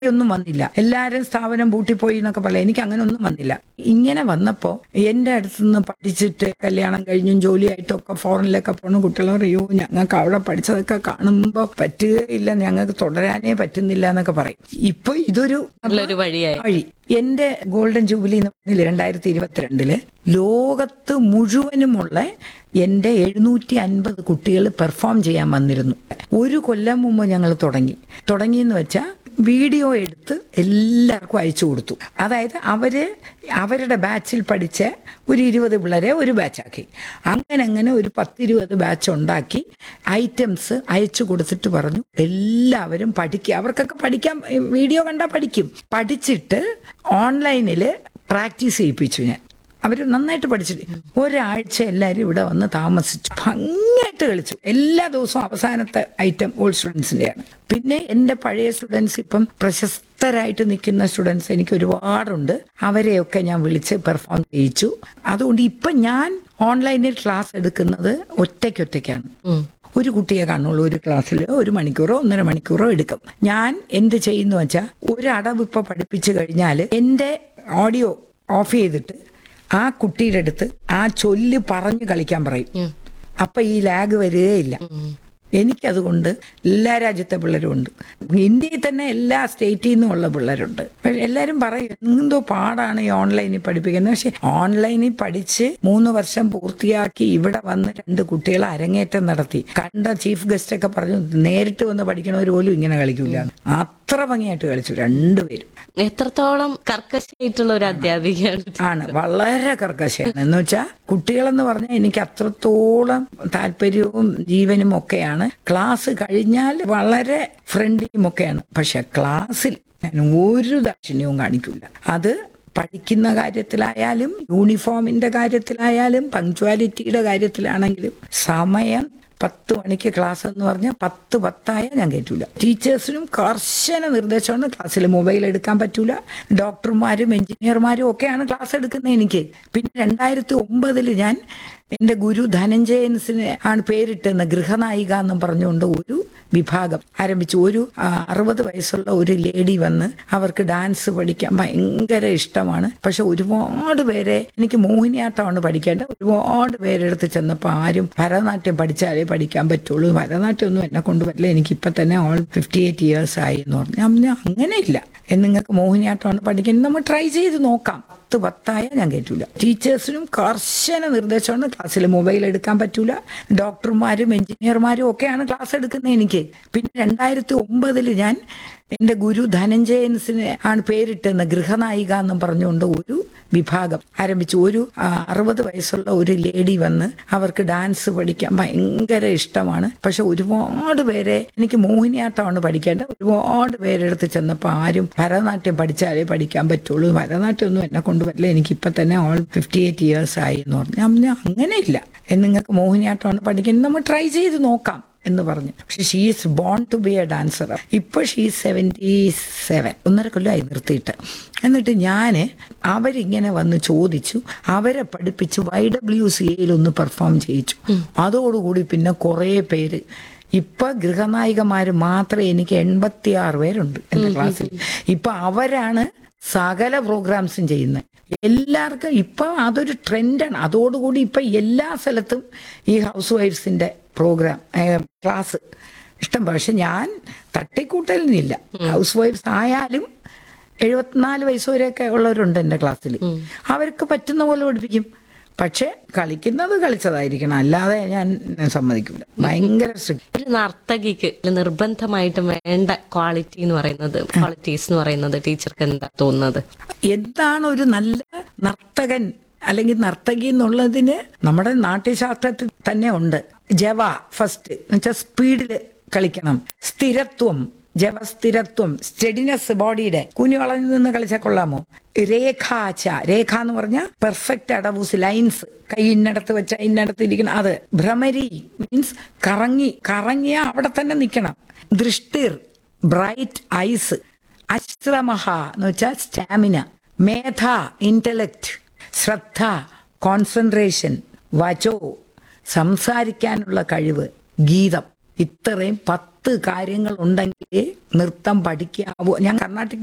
ഒന്നും വന്നില്ല എല്ലാരും സ്ഥാപനം പൂട്ടിപ്പോയി എന്നൊക്കെ പറയാം എനിക്ക് അങ്ങനെ ഒന്നും വന്നില്ല ഇങ്ങനെ വന്നപ്പോ എന്റെ അടുത്തുനിന്ന് പഠിച്ചിട്ട് കല്യാണം കഴിഞ്ഞും ജോലിയായിട്ടും ഒക്കെ ഫോറിനിലൊക്കെ പോണ കുട്ടികൾ പറയൂ ഞങ്ങൾക്ക് അവിടെ പഠിച്ചതൊക്കെ കാണുമ്പോ പറ്റുകയില്ല ഞങ്ങൾക്ക് തുടരാനേ പറ്റുന്നില്ല എന്നൊക്കെ പറയും ഇപ്പൊ ഇതൊരു നല്ലൊരു വഴിയായി വഴി എന്റെ ഗോൾഡൻ ജൂബിലി എന്ന് പറഞ്ഞില്ല രണ്ടായിരത്തി ഇരുപത്തിരണ്ടില് ലോകത്ത് മുഴുവനുമുള്ള എന്റെ എഴുന്നൂറ്റി അൻപത് കുട്ടികൾ പെർഫോം ചെയ്യാൻ വന്നിരുന്നു ഒരു കൊല്ലം മുമ്പ് ഞങ്ങൾ തുടങ്ങി തുടങ്ങിയെന്ന് വെച്ചാൽ വീഡിയോ എടുത്ത് എല്ലാവർക്കും അയച്ചു കൊടുത്തു അതായത് അവര് അവരുടെ ബാച്ചിൽ പഠിച്ച ഒരു ഇരുപത് പിള്ളേരെ ഒരു ബാച്ചാക്കി അങ്ങനെ അങ്ങനെ ഒരു പത്തിരുപത് ബാച്ച് ഉണ്ടാക്കി ഐറ്റംസ് അയച്ചു കൊടുത്തിട്ട് പറഞ്ഞു എല്ലാവരും പഠിക്കുക അവർക്കൊക്കെ പഠിക്കാൻ വീഡിയോ കണ്ടാൽ പഠിക്കും പഠിച്ചിട്ട് ഓൺലൈനിൽ പ്രാക്ടീസ് ചെയ്യിപ്പിച്ചു ഞാൻ അവർ നന്നായിട്ട് പഠിച്ചിട്ട് ഒരാഴ്ച എല്ലാവരും ഇവിടെ വന്ന് താമസിച്ചു ഭംഗിയായിട്ട് കളിച്ചു എല്ലാ ദിവസവും അവസാനത്തെ ഐറ്റം ഓൾ സ്റ്റുഡൻസിന്റെയാണ് പിന്നെ എൻ്റെ പഴയ സ്റ്റുഡൻസ് ഇപ്പം പ്രശസ്തരായിട്ട് നിൽക്കുന്ന സ്റ്റുഡൻസ് എനിക്ക് ഒരുപാടുണ്ട് അവരെയൊക്കെ ഞാൻ വിളിച്ച് പെർഫോം ചെയ്യിച്ചു അതുകൊണ്ട് ഇപ്പം ഞാൻ ഓൺലൈനിൽ ക്ലാസ് എടുക്കുന്നത് ഒറ്റയ്ക്കൊറ്റയ്ക്കാണ് ഒരു കുട്ടിയെ കാണുള്ളൂ ഒരു ക്ലാസ്സിൽ ഒരു മണിക്കൂറോ ഒന്നര മണിക്കൂറോ എടുക്കും ഞാൻ എന്ത് ചെയ്യുന്നു വെച്ചാൽ ഒരു അടവ് ഇപ്പൊ പഠിപ്പിച്ചു കഴിഞ്ഞാൽ എൻ്റെ ഓഡിയോ ഓഫ് ചെയ്തിട്ട് ആ കുട്ടിയുടെ അടുത്ത് ആ ചൊല്ല് പറഞ്ഞു കളിക്കാൻ പറയും അപ്പൊ ഈ ലാഗ് വരികയില്ല എനിക്കതുകൊണ്ട് എല്ലാ രാജ്യത്തെ പിള്ളേരും ഉണ്ട് ഇന്ത്യയിൽ തന്നെ എല്ലാ സ്റ്റേറ്റിൽ നിന്നും ഉള്ള പിള്ളേരുണ്ട് പക്ഷെ എല്ലാവരും പറയും എന്തോ പാടാണ് ഈ ഓൺലൈനിൽ പഠിപ്പിക്കുന്നത് പക്ഷെ ഓൺലൈനിൽ പഠിച്ച് മൂന്ന് വർഷം പൂർത്തിയാക്കി ഇവിടെ വന്ന് രണ്ട് കുട്ടികളെ അരങ്ങേറ്റം നടത്തി കണ്ട ചീഫ് ഗസ്റ്റ് ഒക്കെ പറഞ്ഞു നേരിട്ട് വന്ന് പഠിക്കണവർ പോലും ഇങ്ങനെ കളിക്കില്ല അത്ര ഭംഗിയായിട്ട് കളിച്ചു രണ്ടുപേരും എത്രത്തോളം കർക്കശായിട്ടുള്ള ഒരു അധ്യാപികയാണ് ആണ് വളരെ കർക്കശയാണ് എന്ന് വെച്ചാൽ കുട്ടികളെന്ന് പറഞ്ഞാൽ എനിക്ക് അത്രത്തോളം താല്പര്യവും ജീവനും ഒക്കെയാണ് ക്ലാസ് കഴിഞ്ഞാൽ വളരെ ഫ്രണ്ട്ലിയും ഒക്കെയാണ് പക്ഷെ ക്ലാസ്സിൽ ഞാൻ ഒരു ദാക്ഷിണ്യവും കാണിക്കില്ല അത് പഠിക്കുന്ന കാര്യത്തിലായാലും യൂണിഫോമിന്റെ കാര്യത്തിലായാലും പങ്ക്ച്വാലിറ്റിയുടെ കാര്യത്തിലാണെങ്കിലും സമയം പത്ത് മണിക്ക് ക്ലാസ് എന്ന് പറഞ്ഞാൽ പത്ത് പത്തായ ഞാൻ കയറ്റൂല ടീച്ചേഴ്സിനും കർശന നിർദ്ദേശമാണ് ക്ലാസ്സിൽ മൊബൈൽ എടുക്കാൻ പറ്റൂല ഡോക്ടർമാരും എഞ്ചിനീയർമാരും ഒക്കെയാണ് ക്ലാസ് എടുക്കുന്നത് എനിക്ക് പിന്നെ രണ്ടായിരത്തി ഒമ്പതിൽ ഞാൻ എൻ്റെ ഗുരു ധനഞ്ജയൻസിന് ആണ് പേരിട്ടെന്ന് ഗൃഹനായിക എന്നും പറഞ്ഞുകൊണ്ട് ഒരു വിഭാഗം ആരംഭിച്ചു ഒരു ആ, അറുപത് വയസ്സുള്ള ഒരു ലേഡി വന്ന് അവർക്ക് ഡാൻസ് പഠിക്കാൻ ഭയങ്കര ഇഷ്ടമാണ് പക്ഷെ ഒരുപാട് പേരെ എനിക്ക് മോഹിനിയാട്ടമാണ് പഠിക്കേണ്ടത് ഒരുപാട് പേരെടുത്ത് ചെന്നപ്പോൾ ആരും ഭരതനാട്യം പഠിച്ചാലേ പഠിക്കാൻ പറ്റുള്ളൂ ഭരതനാട്യം ഒന്നും എന്നെ കൊണ്ട് പറ്റില്ല എനിക്ക് ഇപ്പൊ തന്നെ ഓൾ ഫിഫ്റ്റി എയ്റ്റ് ഇയേഴ്സ് ആയി എന്ന് പറഞ്ഞു ഞാൻ പറഞ്ഞു, അങ്ങനെയില്ല എന്ന് നിങ്ങൾക്ക് മോഹിനിയാട്ടമാണ് പഠിക്കുന്നത് നമ്മൾ ട്രൈ ചെയ്ത് നോക്കാം പത്ത് പത്തായ ഞാൻ കയറ്റൂല ടീച്ചേഴ്സിനും കർശന നിർദ്ദേശമാണ് ക്ലാസ്സിൽ മൊബൈൽ എടുക്കാൻ പറ്റൂല ഡോക്ടർമാരും എഞ്ചിനീയർമാരും ഒക്കെയാണ് ക്ലാസ് എടുക്കുന്നത് എനിക്ക് പിന്നെ രണ്ടായിരത്തി ഒമ്പതിൽ ഞാൻ എൻ്റെ ഗുരു ധനഞ്ജയൻസിന് ആണ് പേരിട്ടെന്ന് ഗൃഹനായിക എന്നും പറഞ്ഞുകൊണ്ട് ഒരു വിഭാഗം ആരംഭിച്ചു ഒരു ആ, അറുപത് വയസ്സുള്ള ഒരു ലേഡി വന്ന് അവർക്ക് ഡാൻസ് പഠിക്കാൻ ഭയങ്കര ഇഷ്ടമാണ് പക്ഷെ ഒരുപാട് പേരെ എനിക്ക് മോഹിനിയാട്ടമാണ് പഠിക്കേണ്ടത് ഒരുപാട് പേരെടുത്ത് ചെന്നപ്പോൾ ആരും ഭരതനാട്യം പഠിച്ചാലേ പഠിക്കാൻ പറ്റുള്ളൂ ഭരതനാട്യം ഒന്നും എന്നെ കൊണ്ട് പറ്റില്ല എനിക്ക് ഇപ്പൊ തന്നെ ഓൾ ഫിഫ്റ്റി എയ്റ്റ് ഇയേഴ്സ് ആയി എന്ന് പറഞ്ഞു ഞാൻ പറഞ്ഞു, അങ്ങനെയില്ല എന്ന് നിങ്ങൾക്ക് മോഹിനിയാട്ടമാണ് പഠിക്കുന്നത് നമ്മൾ ട്രൈ ചെയ്ത് നോക്കാം എന്ന് പറഞ്ഞു പക്ഷെ she's born to be a dancer ഇപ്പൊ ഷീസ് സെവൻറ്റി സെവൻ ഒന്നര കൊല്ലമായി നിർത്തിയിട്ട് എന്നിട്ട് ഞാൻ അവരിങ്ങനെ വന്ന് ചോദിച്ചു അവരെ പഠിപ്പിച്ച് വൈ ഡബ്ല്യു സി എയിൽ ഒന്ന് പെർഫോം ചെയ്യിച്ചു അതോടുകൂടി പിന്നെ കുറേ പേര് ഇപ്പൊ ഗൃഹനായികമാര് മാത്രമേ എനിക്ക് എൺപത്തി ആറ് പേരുണ്ട് എന്റെ ക്ലാസ്സിൽ ഇപ്പൊ അവരാണ് സകല പ്രോഗ്രാംസും ചെയ്യുന്നത് എല്ലാവർക്കും ഇപ്പൊ അതൊരു ട്രെൻഡാണ് അതോടുകൂടി ഇപ്പൊ എല്ലാ സ്ഥലത്തും ഈ ഹൗസ് വൈഫ്സിന്റെ പ്രോഗ്രാം ക്ലാസ് ഇഷ്ടം പക്ഷെ ഞാൻ തട്ടിക്കൂട്ടലിനില്ല ഹൗസ് വൈഫ്സ് ആയാലും എഴുപത്തിനാല് വയസ്സ് വരെയൊക്കെ ഉള്ളവരുണ്ട് എൻ്റെ ക്ലാസ്സിൽ അവർക്ക് പറ്റുന്ന പോലെ പഠിപ്പിക്കും പക്ഷെ കളിക്കുന്നത് കളിച്ചതായിരിക്കണം അല്ലാതെ ഞാൻ സമ്മതിക്കില്ല ഭയങ്കര സ്ട്രിക്റ്റ് ഒരു നർത്തകിക്ക് നിർബന്ധമായിട്ടും വേണ്ട ക്വാളിറ്റി എന്ന് പറയുന്നത് ക്വാളിറ്റീസ് എന്ന് പറയുന്നത് ടീച്ചർക്ക് എന്താ തോന്നുന്നത് എന്താണ് ഒരു നല്ല നർത്തകൻ അല്ലെങ്കിൽ നർത്തകി എന്നുള്ളതിന് നമ്മുടെ നാട്യശാസ്ത്രത്തിൽ തന്നെ ഉണ്ട് ജവ ഫസ്റ്റ് എന്നുവെച്ചാൽ സ്പീഡിൽ കളിക്കണം സ്ഥിരത്വം ജവസ്ഥിരത്വം സ്റ്റെഡിനെസ് ബോഡിയുടെ കുഞ്ഞു വളഞ്ഞു നിന്ന് കളിച്ചാൽ കൊള്ളാമോ രേഖാച്ച രേഖ എന്ന് പറഞ്ഞാൽ പെർഫെക്റ്റ് അടവൂസ് ലൈൻസ് കൈ ഇന്നടത്ത് വെച്ച ഇന്നടത്ത് ഇരിക്കണം അത് ഭ്രമരി മീൻസ് കറങ്ങി കറങ്ങിയ അവിടെ തന്നെ നിൽക്കണം ദൃഷ്ടിർ ബ്രൈറ്റ് ഐസ് അശ്രമഹ എന്ന് വെച്ചാൽ സ്റ്റാമിന മേധ ഇന്റലക്ട് ശ്രദ്ധ കോൺസെൻട്രേഷൻ വചോ സംസാരിക്കാനുള്ള കഴിവ് ഗീതം ഇത്രയും പത്ത് പത്ത് കാര്യങ്ങൾ ഉണ്ടെങ്കിൽ നൃത്തം പഠിക്കാവോ ഞാൻ കർണാട്ടിക്